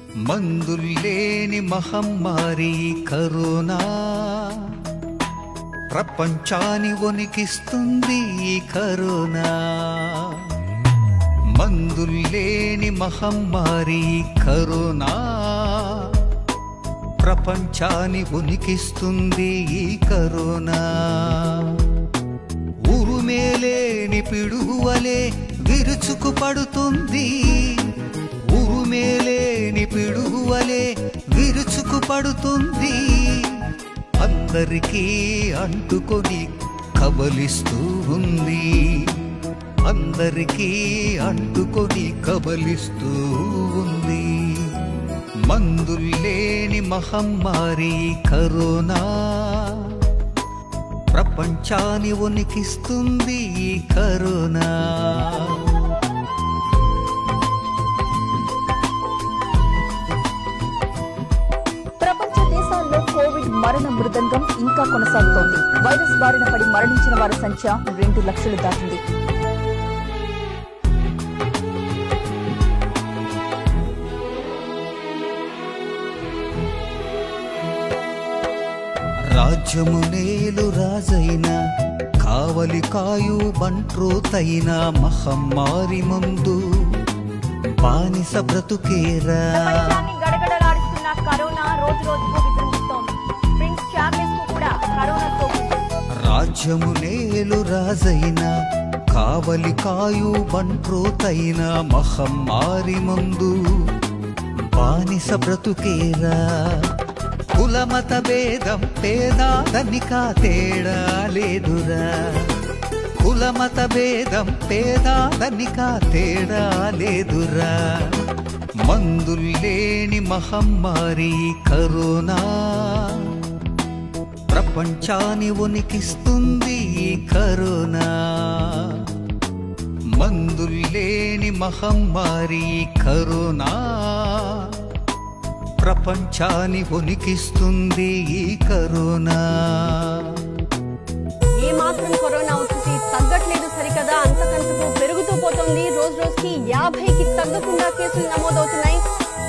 మందుల్లేని మహమ్మారి కరోనా ప్రపంచాన్ని వణికిస్తుంది ఈ కరోనా మందుల్లేని మహమ్మారి కరోనా ప్రపంచాన్ని ఉనికిస్తుంది ఈ కరోనా ఉరుమేలేని పిడుగువలే విరుచుకు పడుతుంది ఉరుమేలేని పిడుగువలే విరుచుకు పడుతుంది అందరికీ అంటుకొని కబలిస్తూ ఉంది అందరికీ అంటుకొని కబలిస్తూ ఉంది మందుల్లేని మహమ్మారి కరోనా ప్రపంచాన్ని ఉనికిస్తుంది ఈ కరోనా ప్రపంచ దేశాల్లో కోవిడ్ మరణ మృదంగం ఇంకా కొనసాగుతోంది వైరస్ బారిన పడి మరణించిన వారి సంఖ్య రెండు లక్షలు దాటింది రాజ్యము నేలు రాజైన కావలి కాయు బంట్రోతైన మహమ్మారి ముందు బానిస బ్రతుకేరా ప్రపంచాన్ని గడగడలాడిస్తున్న కరోనా రోజు రోజుకు విజృంభిస్తోంది ప్రిన్స్ చార్లెస్ కు కూడా కరోనా సోకింది రాజ్యము నేలు రాజైన కావలి కాయు బంట్రోతైన మహమ్మారి ముందు బానిస బ్రతుకేరా కులమత భేదం పేద ధనిక తేడా లేదురా కులమత భేదం పేద ధనిక తేడా లేదురా మందుల్లేని మహమ్మారి కరోనా ప్రపంచాన్ని ఉనికిస్తుంది ఈ కరోనా మందుల్లేని మహమ్మారి కరోనా ప్రపంచాన్ని ఉనికిస్తుంది ఈ కరోనా ఏ మాత్రం కరోనా ఉధృతి తగ్గట్లేదు సరికదా అంతకంతకు పెరుగుతూ పోతోంది రోజు రోజుకి యాభైకి తగ్గకుండా కేసులు నమోదవుతున్నాయి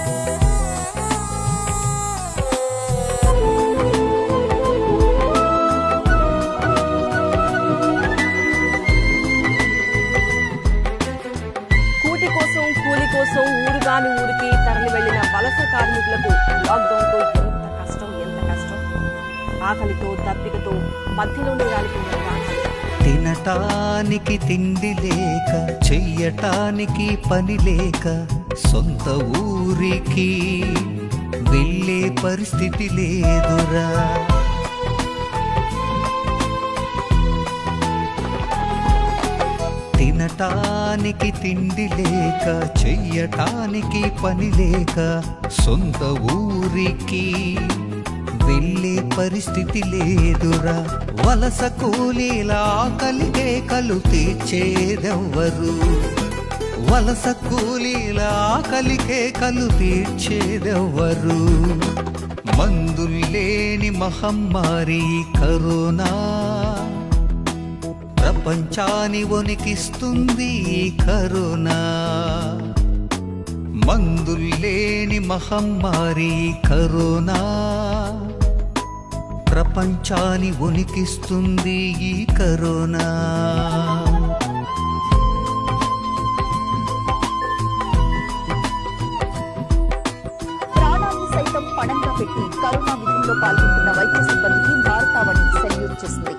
కూటి కోసం కూలి కోసం ఊరుగాని ఊరికి తరలి వెళ్లిన వలస కార్మికులకు లాక్డౌన్ తో ఎంత కష్టం ఎంత కష్టం ఆకలితో దప్పికతో మధ్యలోనే రాలిపోయిన ప్రాణాలు తినటానికి తిండి లేక చెయ్యటానికి పని లేక సొంత ఊరికి వెళ్ళే పరిస్థితి లేదురా తినటానికి తిండి లేక చెయ్యటానికి పని లేక సొంత ఊరికి వెళ్ళే పరిస్థితి లేదురా వలస కూలీల ఆకలి కేకలు తీర్చేదెవ్వరు వలస కూలీల ఆకలి కేకలు తీర్చేదెవ్వరు మందుల్లేని మహమ్మారి కరోనా ప్రపంచాన్ని వణికిస్తుంది ఈ కరోనా మందుల్లేని మహమ్మారి కరోనా ప్రపంచాన్ని వణికిస్తుంది ఈ కరోనా ప్రాణాలను సైతం పణంగా పెట్టి కరోనా విధుల్లో పాల్గొంటున్న వైద్య సిబ్బందికి భారతావని సెల్యూట్ చేసింది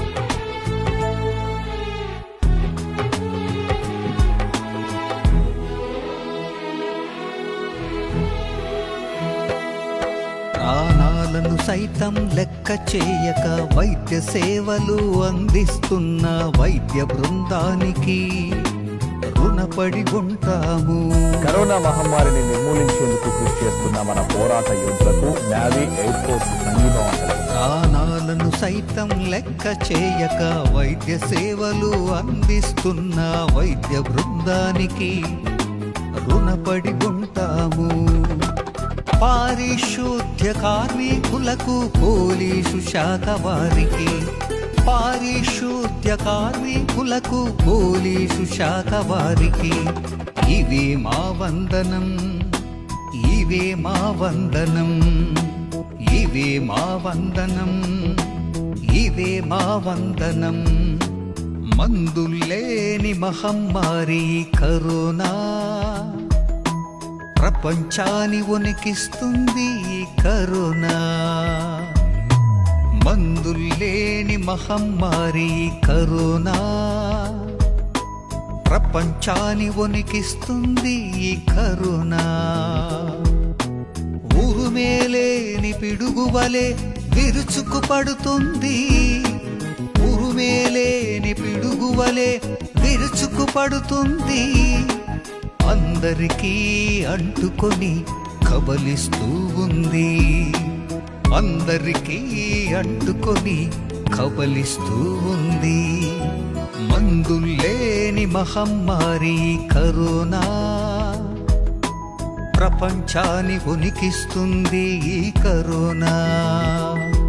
ప్రాణాలను సైతం లెక్క చేయక వైద్య సేవలు అందిస్తున్న వైద్య బృందానికి రుణపడి ఉంటాము కరోనా మహమ్మారిని నిర్మూలించేందుకు కృషి చేస్తున్న మన పోరాట యోధులకు నేవీ ఎయిర్ ఫోర్స్ సంఘీభావం తెలుపుతుంది. ప్రాణాలను సైతం లెక్క చేయక వైద్య సేవలు అందిస్తున్న వైద్య బృందానికి రుణపడి ఉంటాము పారిశుద్ధ్య కార్మికులకు పోలీసు శాఖ వారికి పారిశుద్ధ్య కార్మికులకు పోలీసు శాఖ వారికి ఇవి మా వందనం ఇవి ఇవే మా వందనం ఇవే మా వందనం ఇవే మా వందనం మందులేని మహమ్మారి కరోనా ప్రపంచాన్ని వణికిస్తుంది ఈ కరోనా మందులేని మహమ్మారి కరోనా ప్రపంచాన్ని వణికిస్తుంది ఈ కరోనా ఉరుమేలేని పిడుగువలే విరుచుకు పడుతుంది ఉరుమేలేని పిడుగువలే విరుచుకు పడుతుంది అందరికీ అంటుకొని కబలిస్తూ ఉంది అందరికీ అంటుకొని కబలిస్తూ ఉంది మందులేని మహమ్మారి కరోనా ప్రపంచాన్ని ఉనికిస్తుంది ఈ కరోనా